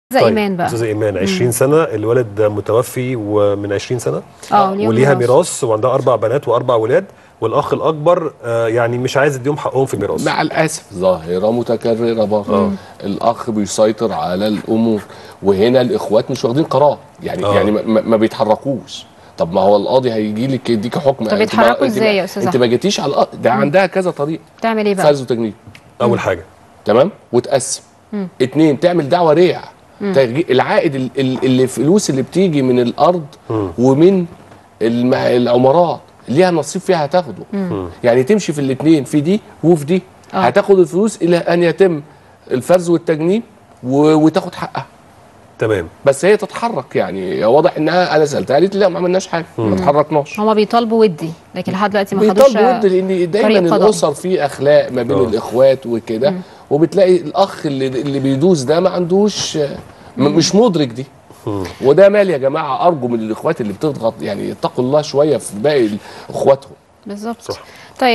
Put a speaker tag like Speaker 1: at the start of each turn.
Speaker 1: زي ايمان بقى
Speaker 2: استاذه ايمان 20 سنه الولد متوفي ومن 20 سنه
Speaker 1: اه ليهم
Speaker 2: وليها
Speaker 1: ميراث.
Speaker 2: ميراث وعندها اربع بنات واربع ولاد والاخ الاكبر آه، يعني مش عايز يديهم حقهم في الميراث
Speaker 3: مع الاسف ظاهره متكرره برضه الاخ بيسيطر على الامور وهنا الاخوات مش واخدين قرار يعني
Speaker 2: آه.
Speaker 3: يعني ما, ما ما بيتحركوش طب ما هو القاضي هيجي لك يديك حكم
Speaker 1: طب
Speaker 3: أنت ما-
Speaker 1: يتحركوا
Speaker 3: أنت ما-
Speaker 1: إزاي يا أستاذ
Speaker 3: انت
Speaker 1: أحمد؟
Speaker 3: ما جيتيش على القاضي ده عندها كذا طريقه
Speaker 1: تعمل ايه بقى
Speaker 3: فرز وتجنيد
Speaker 2: اول حاجه
Speaker 3: تمام وتقسم اتنين تعمل دعوه ريع تغي- العائد ال- ال- اللي الفلوس اللي بتيجي من الارض ومن الم- العمارات ليها نصيب فيها هتاخده يعني تمشي في الاثنين في دي وفي دي
Speaker 1: آه.
Speaker 3: هتاخد الفلوس الى ان يتم الفرز والتجنيب و- وتاخد حقها
Speaker 2: تمام
Speaker 3: بس هي تتحرك يعني واضح انها انا سالتها قالت لي لا ما عملناش حاجه ما اتحركناش
Speaker 1: هما بيطالبوا ودي لكن لحد دلوقتي ما خدوش
Speaker 3: بيطالبوا ود لان دايما
Speaker 1: طريق قضائي.
Speaker 3: الاسر فيه اخلاق ما بين
Speaker 2: آه.
Speaker 3: الاخوات وكده وبتلاقي الاخ اللي اللي بيدوس ده ما عندوش م- مش مدرك دي وده مال يا جماعه ارجو من الاخوات اللي بتضغط يعني يتقوا الله شويه في باقي اخواتهم
Speaker 1: بالظبط
Speaker 2: صح.
Speaker 1: طيب